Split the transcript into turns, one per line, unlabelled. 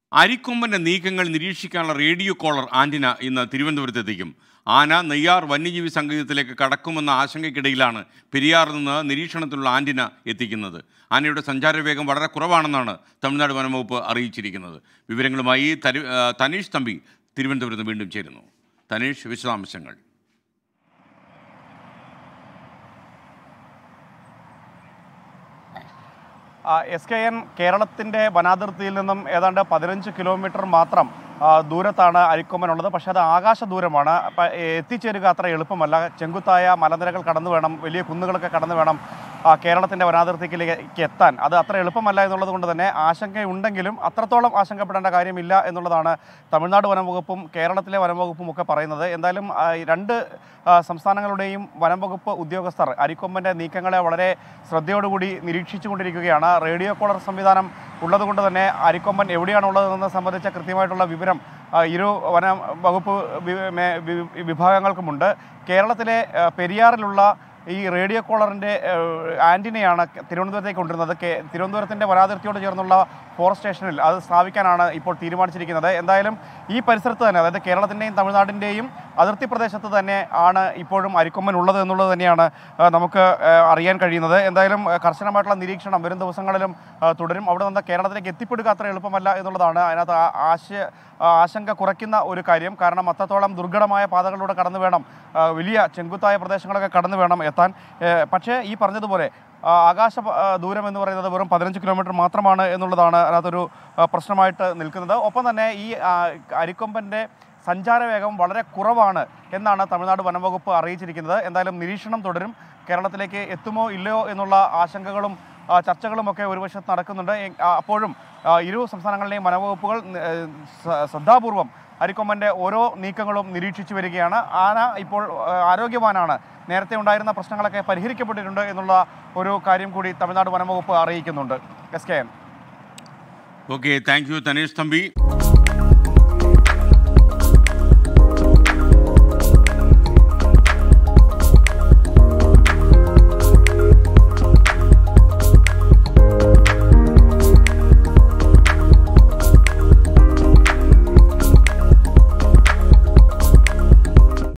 അരിക്കൊമ്പന്റെ നീക്കങ്ങൾ നിരീക്ഷിക്കാനുള്ള radio collar antenna ഇന്ന് തിരുവനന്തപുരത്തെത്തിക്കും ആന നെയ്യാർ വന്യജീവി സങ്കേതത്തിലേക്ക് കടക്കുമെന്ന ആശങ്കയ്ക്കിടയിലാണ് പെരിയാറിൽ നിന്ന് നിരീക്ഷണത്തിലുള്ള ആന്റിന എത്തിക്കുന്നത് ആനയുടെ സഞ്ചാരവേഗം വളരെ കുറവാണെന്നാണ് തമിഴ്നാട് വനംവകുപ്പ് അറിയിച്ചിരിക്കുന്നത് വിവരങ്ങളുമായി തരു ആ, തനീഷ് തമ്പി തിരുവനന്തപുരത്ത് വീണ്ടും ചേരുന്നു തനീഷ് വിശദാംശങ്ങൾ
എസ് കെ എൻ കേരളത്തിൻ്റെ വനാതിർത്തിയിൽ നിന്നും ഏതാണ്ട് പതിനഞ്ച് കിലോമീറ്റർ മാത്രം ആ, ദൂരത്താണ് അരിക്കൊമ്പനുള്ളത് പക്ഷേ അത് ആകാശ ദൂരമാണ് അപ്പം എത്തിച്ചേരുക അത്ര എളുപ്പമല്ല ചെങ്കുത്തായ മലനിരകൾ കടന്നു വേണം വലിയ കുന്നുകളൊക്കെ കടന്നു വേണം ആ, കേരളത്തിൻ്റെ വനാതിർത്തിയിലേക്ക് എത്താൻ അത് അത്ര എളുപ്പമല്ല എന്നുള്ളത് കൊണ്ട് തന്നെ ആശങ്കയുണ്ടെങ്കിലും അത്രത്തോളം ആശങ്കപ്പെടേണ്ട കാര്യമില്ല എന്നുള്ളതാണ് തമിഴ്നാട് വനംവകുപ്പും കേരളത്തിലെ വനംവകുപ്പും ഒക്കെ പറയുന്നത് എന്തായാലും ആ, ഈ രണ്ട് ആ, സംസ്ഥാനങ്ങളുടെയും വനംവകുപ്പ് ഉദ്യോഗസ്ഥർ അരിക്കൊമ്പൻ്റെ നീക്കങ്ങളെ വളരെ ശ്രദ്ധയോടുകൂടി നിരീക്ഷിച്ചുകൊണ്ടിരിക്കുകയാണ് റേഡിയോ കോളർ സംവിധാനം ഉള്ളതുകൊണ്ട് തന്നെ അരിക്കൊമ്പൻ എവിടെയാണുള്ളതെന്ന് സംബന്ധിച്ച കൃത്യമായിട്ടുള്ള വിവരം ആ, ഇരു വന വകുപ്പ് വി- മേ- വി- വിഭാഗങ്ങൾക്കുമുണ്ട് കേരളത്തിലെ ആ, പെരിയാറിലുള്ള ഈ റേഡിയോ കോളറിൻ്റെ ആൻറ്റിനയാണ് തിരുവനന്തപുരത്തേക്ക് കൊണ്ടുവരുന്നത് കെ തിരുവനന്തപുരത്തിൻ്റെ വനാതിർത്തിയോട് ചേർന്നുള്ള ഫോറസ്റ്റ് സ്റ്റേഷനിൽ അത് സ്ഥാപിക്കാനാണ് ഇപ്പോൾ തീരുമാനിച്ചിരിക്കുന്നത് എന്തായാലും ഈ പരിസരത്ത് തന്നെ അതായത് കേരളത്തിൻ്റെയും തമിഴ്നാടിൻ്റെയും അതിർത്തി പ്രദേശത്ത് തന്നെ ആണ് ഇപ്പോഴും അരിക്കൊമ്പൻ ഉള്ളത് എന്നുള്ളത് തന്നെയാണ് ആ, നമുക്ക് ആ, അറിയാൻ കഴിയുന്നത് എന്തായാലും ആ, കർശനമായിട്ടുള്ള നിരീക്ഷണം വരും ദിവസങ്ങളിലും ആ, തുടരും അവിടെ നിന്ന് കേരളത്തിലേക്ക് എത്തിപ്പെടുക അത്ര എളുപ്പമല്ല എന്നുള്ളതാണ് അതിനകത്ത് ആ- ആശയ ആ, ആശങ്ക കുറയ്ക്കുന്ന ഒരു കാര്യം കാരണം അത്രത്തോളം ദുർഘടമായ പാതകളിലൂടെ കടന്നു വേണം ആ, വലിയ ചെങ്കുത്തായ പ്രദേശങ്ങളൊക്കെ കടന്നു വേണം എത്താൻ ഏ, പക്ഷേ ഈ പറഞ്ഞതുപോലെ ആ, ആകാശ പ- ആ, ദൂരം എന്ന് പറയുന്നത് വെറും പതിനഞ്ച് കിലോമീറ്റർ മാത്രമാണ് എന്നുള്ളതാണ് അതിനകത്തൊരു ആ, പ്രശ്നമായിട്ട് നിൽക്കുന്നത് ഒപ്പം തന്നെ ഈ ആ, അരിക്കൊമ്പൻ്റെ സഞ്ചാരവേഗം വളരെ കുറവാണ് എന്നാണ് തമിഴ്നാട് വനംവകുപ്പ് അറിയിച്ചിരിക്കുന്നത് എന്തായാലും നിരീക്ഷണം തുടരും കേരളത്തിലേക്ക് എത്തുമോ ഇല്ലയോ എന്നുള്ള ആശങ്കകളും ആ, ചർച്ചകളുമൊക്കെ ഒരു വശത്ത് നടക്കുന്നുണ്ട് എ- ആ, അപ്പോഴും ആ, ഇരു സംസ്ഥാനങ്ങളിലെയും വനവകുപ്പുകൾ ഏ, സ- ശ്രദ്ധാപൂർവം അരിക്കൊമ്പൻ്റെ ഓരോ നീക്കങ്ങളും നിരീക്ഷിച്ചു വരികയാണ് ആന ഇപ്പോൾ ആ, ആരോഗ്യവാനാണ് നേരത്തെ ഉണ്ടായിരുന്ന പ്രശ്നങ്ങളൊക്കെ പരിഹരിക്കപ്പെട്ടിട്ടുണ്ട് എന്നുള്ള ഒരു കാര്യം കൂടി തമിഴ്നാട് വനംവകുപ്പ് അറിയിക്കുന്നുണ്ട് S K N
okay thank you Thaneesh Thampi